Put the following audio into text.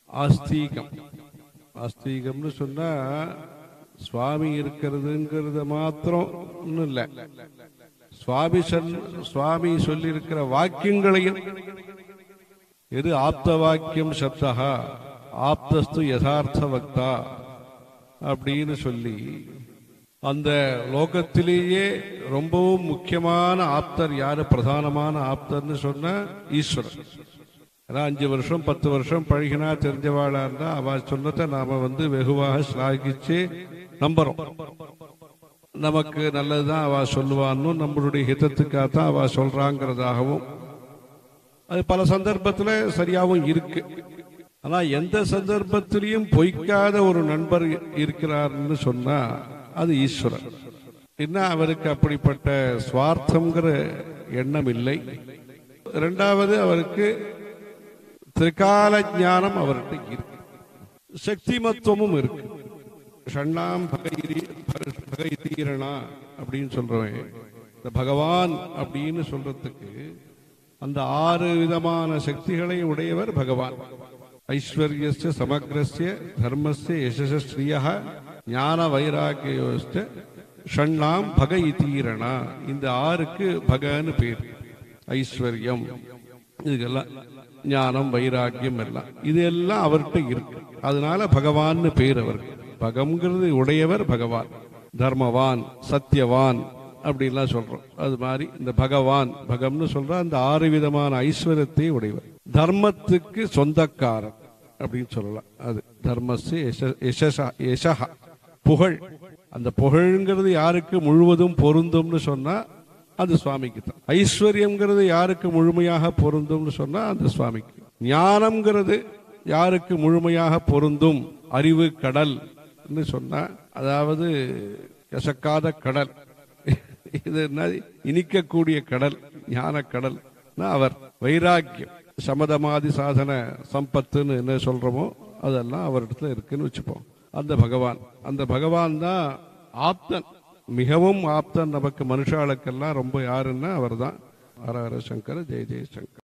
ஆஸ்தீகம் ஆஸ்தீகம்னு சொன்னா சுவாமி இருக்கிறதுங்கிறத மாத்திரம் ஒன்றும் இல்லை சுவாமி சொல் சுவாமி சொல்லியிருக்கிற வாக்கியங்களையும் எது ஆப்த வாக்கியம் சப்தகா ஆப்தஸ்து யதார்த்த வக்தா அப்படின்னு சொல்லி அந்த லோகத்திலேயே ரொம்பவும் முக்கியமான ஆப்தர் யாரு பிரதானமான ஆப்தர்னு சொன்னா ஈஸ்வரன் ஏன்னா அஞ்சு வருஷம் பத்து வருஷம் பழகினா தெரிஞ்சவாளா இருந்தா அவ சொன்னதை நாம வந்து வெகுவாக ஸ்லாகிச்சு நம்புறோம் நமக்கு நல்லதுதான் அவ சொல்லுவான்னு நம்மளுடைய ஹிதத்துக்காக தான் அவ சொல்றாங்கிறதாகவும் அது பல சந்தர்ப்பத்துல சரியாவும் இருக்கு ஆனா எந்த சந்தர்ப்பத்திலையும் பொய்க்காத ஒரு நண்பர் இருக்கிறார்னு சொன்னா அது ஈஸ்வரன் என்ன அவருக்கு அப்படிப்பட்ட சுவார்த்தம்ங்கிற எண்ணம் இல்லை இரண்டாவது அவருக்கு திரிகால ஞானம் அவர்கிட்ட இருக்கு சக்திமத்துவமும் இருக்கு ஷண்ணாம் பகைரி பகைதீரணா அப்படின்னு சொல்றவன் இந்த பகவான் அப்படின்னு சொல்றதுக்கு அந்த ஆறு விதமான சக்திகளை உடையவர் பகவான் ஐஸ்வர்யஸ்ய சமக்ரஸ்ய தர்மஸ்ய யசஸ்ரீய ஞான வைராக்கியோஸ்ட ஷண்ணாம் பக இதீரணா இந்த ஆறுக்கு பகன்னு பேர் ஐஸ்வர்யம் இதுக்கெல்லாம் ஞானம் வைராக்கியம் எல்லாம் இது எல்லாம் அவர்கிட்ட இருக்கு அதனால பகவான்னு பேர் அவருக்கு பகம்ங்கிறது உடையவர் பகவான் தர்மவான் சத்தியவான் அப்படின்லாம் சொல்றோம் அது மாதிரி இந்த பகவான் பகம்னு சொல்ற அந்த ஆறு விதமான ஐஸ்வர்யத்தை உடையவர் தர்மத்துக்கு சொந்தக்காரர் அப்படின்னு சொல்லலாம் அது தர்மஸ்து யசஹா புகழ் அந்த புகழ்ங்கிறது யாருக்கு முழுவதும் பொருந்தும்னு சொன்னா அது சுவாமிக்கு தான் ஐஸ்வர்யம்ங்கிறது யாருக்கு முழுமையாக பொருந்தும்னு சொன்னா அந்த சுவாமிக்கு ஞானம்ங்கிறது யாருக்கு முழுமையாக பொருந்தும் அறிவு கடல் சொன்னா அதாவது கசக்காத கடல் இது என்ன இனிக்கக்கூடிய கடல் ஞான கடல் அவர் வைராக்கியம் சமதமாதி சாதன சம்பத்துன்னு என்ன சொல்றோமோ அதெல்லாம் அவரிடத்துல இருக்குன்னு வச்சுப்போம் அந்த பகவான் அந்த பகவான் தான் ஆப்தன் மிகவும் ஆப்தன் நமக்கு மனுஷாளுக்கெல்லாம் ரொம்ப யாருன்னா அவர் தான் ஹர ஹர சங்கர ஜெய ஜெய சங்கர்